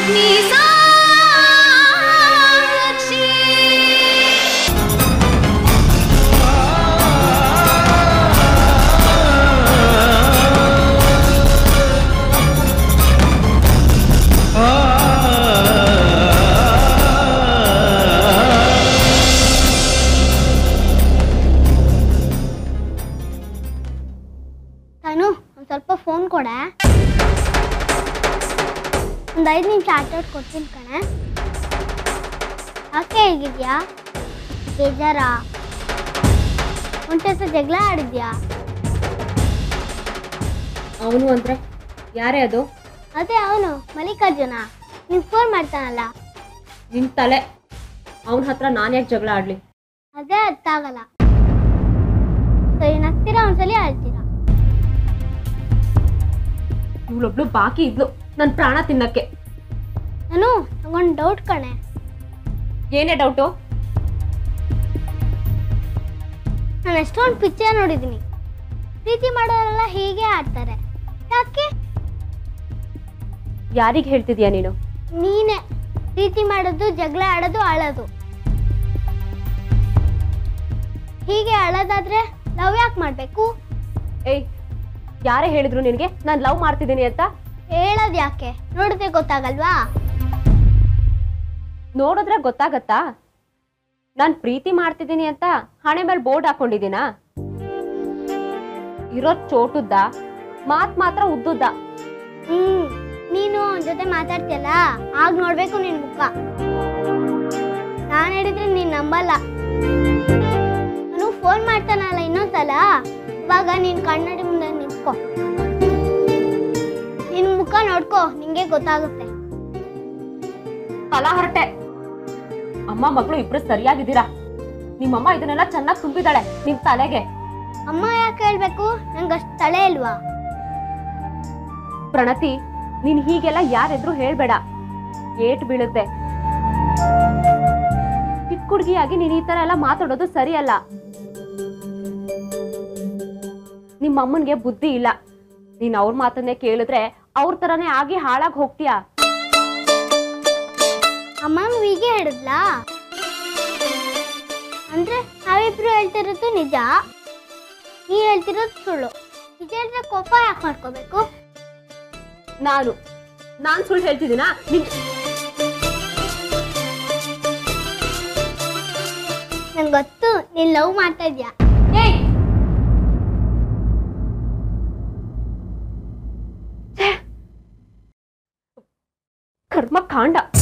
ತಾನು ಒಂದು ಸ್ವಲ್ಪ ಫೋನ್ ಕೊಡೆ ಒಂದು ಐದು ನಿಮಿಷ ಆಟಾಡ್ ಕೊಡ್ತೀನಿ ಕಣೆ ಯಾಕೆ ಹೇಗಿದ್ಯಾ ಬೇಜಾರ ಒಂಟೆ ಜಗಳ ಆಡಿದ್ಯಾ ಅವನು ಅಂದ್ರೆ ಯಾರೇ ಅದು ಅದೇ ಅವನು ಮಲ್ಲಿಕಾರ್ಜುನ ನೀನು ಫೋನ್ ಮಾಡ್ತಾನಲ್ಲ ನಿನ್ ತಲೆ ಅವನ ಹತ್ರ ನಾನು ಯಾಕೆ ಜಗಳ ಆಡ್ಲಿ ಅದೇ ಅರ್ಥ ಆಗಲ್ಲ ಸರಿ ನಗ್ತೀರಾ ಒಂದ್ಸಲಿ ಅಳ್ತೀರಾ ಇವಳೊಬ್ಳು ಬಾಕಿ ಇದ್ಲು ನನ್ನ ಪ್ರಾಣ ತಿನ್ನಕ್ಕೆ ನಾನು ನಂಗೊಂದು ಡೌಟ್ ಕಣೆ ಏನೇ ಡೌಟು ನಾನು ಎಷ್ಟೊಂದು ಪಿಕ್ಚರ್ ನೋಡಿದ್ದೀನಿ ಪ್ರೀತಿ ಮಾಡೋರೆಲ್ಲ ಹೀಗೆ ಆಡ್ತಾರೆ ಯಾಕೆ ಯಾರಿಗೆ ಹೇಳ್ತಿದ್ಯಾ ನೀನು ನೀನೇ ಪ್ರೀತಿ ಮಾಡೋದು ಜಗಳ ಆಡೋದು ಅಳೋದು ಹೀಗೆ ಅಳೋದಾದ್ರೆ ಲವ್ ಯಾಕೆ ಮಾಡಬೇಕು ಏಯ್ ಯಾರೇ ಹೇಳಿದ್ರು ನಿನಗೆ ನಾನು ಲವ್ ಮಾಡ್ತಿದ್ದೀನಿ ಅಂತ ಹೇಳೋದು ಯಾಕೆ ನೋಡಿದ್ರೆ ಗೊತ್ತಾಗಲ್ವಾ ನೋಡಿದ್ರೆ ಗೊತ್ತಾಗತ್ತಾ ನಾನು ಪ್ರೀತಿ ಮಾಡ್ತಿದ್ದೀನಿ ಅಂತ ಹಣೆ ಮೇಲೆ ಬೋರ್ಡ್ ಹಾಕೊಂಡಿದ್ದೀನಾ ಇರೋದ್ ಚೋಟುದ್ದ ಮಾತ್ ಮಾತ್ರ ಉದ್ದುದ್ದ ಹ್ಮ್ ನೀನು ಅವನ ಜೊತೆ ಮಾತಾಡ್ತೀಯಲ್ಲ ಆಗ ನೋಡ್ಬೇಕು ನಿನ್ ಮುಖ ನಾನು ಹೇಳಿದ್ರೆ ನೀನ್ ನಂಬಲ್ಲ ಅವನು ಫೋನ್ ಮಾಡ್ತಾನಲ್ಲ ಇನ್ನೊಂದ್ಸಲ ಇವಾಗ ನೀನ್ ಕನ್ನಡಿ ಮುಂದೆ ನಿಂತ್ಕೋ ನಿನ್ ಮುಖ ನೋಡ್ಕೋ ನಿಂಗೆ ಗೊತ್ತಾಗುತ್ತೆ ತಲ ಹೊರಟೆ ಅಮ್ಮ ಮಗಳು ಇಬ್ರು ಸರಿಯಾಗಿದ್ದೀರಾ ನಿಮ್ಮಮ್ಮ ಇದನ್ನೆಲ್ಲ ಚೆನ್ನಾಗಿ ತುಂಬಿದಾಳೆ ನಿಮ್ ತಲೆಗೆ ಅಮ್ಮ ಯಾಕೆ ಹೇಳ್ಬೇಕು ನಂಗಷ್ಟು ತಲೆ ಇಲ್ವಾ ಪ್ರಣತಿ ನೀನ್ ಹೀಗೆಲ್ಲ ಯಾರೆದ್ರು ಹೇಳ್ಬೇಡ ಏಟ್ ಬೀಳುತ್ತೆ ಚಿಕ್ಕ ಹುಡುಗಿಯಾಗಿ ನೀನ್ ಈ ತರ ಎಲ್ಲ ಮಾತಾಡೋದು ಸರಿಯಲ್ಲ ನಿಮ್ಮ ಅಮ್ಮನ್ಗೆ ಬುದ್ಧಿ ಇಲ್ಲ ನೀನ್ ಅವ್ರ ಮಾತನ್ನೇ ಕೇಳಿದ್ರೆ ಅವ್ರ ತರನೇ ಆಗಿ ಹಾಳಾಗಿ ಹೋಗ್ತೀಯಾ ಅಮ್ಮನೂ ಹೀಗೆ ಹೇಳಿದ್ಲಾ ಅಂದ್ರೆ ನಾವಿಬ್ರು ಹೇಳ್ತಿರೋದು ನಿಜ ನೀ ಹೇಳ್ತಿರೋದು ಸುಳ್ಳು ನಿಜ ಹೇಳಿದ್ರೆ ಕೋಪ ಯಾಕೆ ಮಾಡ್ಕೋಬೇಕು ನಾನು ನಾನ್ ಸುಳ್ಳು ಹೇಳ್ತಿದ್ದೀನಾ ನಿನ್ ನಂಗೆ ಗೊತ್ತು ನೀನ್ ಲವ್ ಮಾಡ್ತಾ ಇದ್ಯಾ ಏಯ್! ಛೇ! ಕರ್ಮ ಕಾಂಡ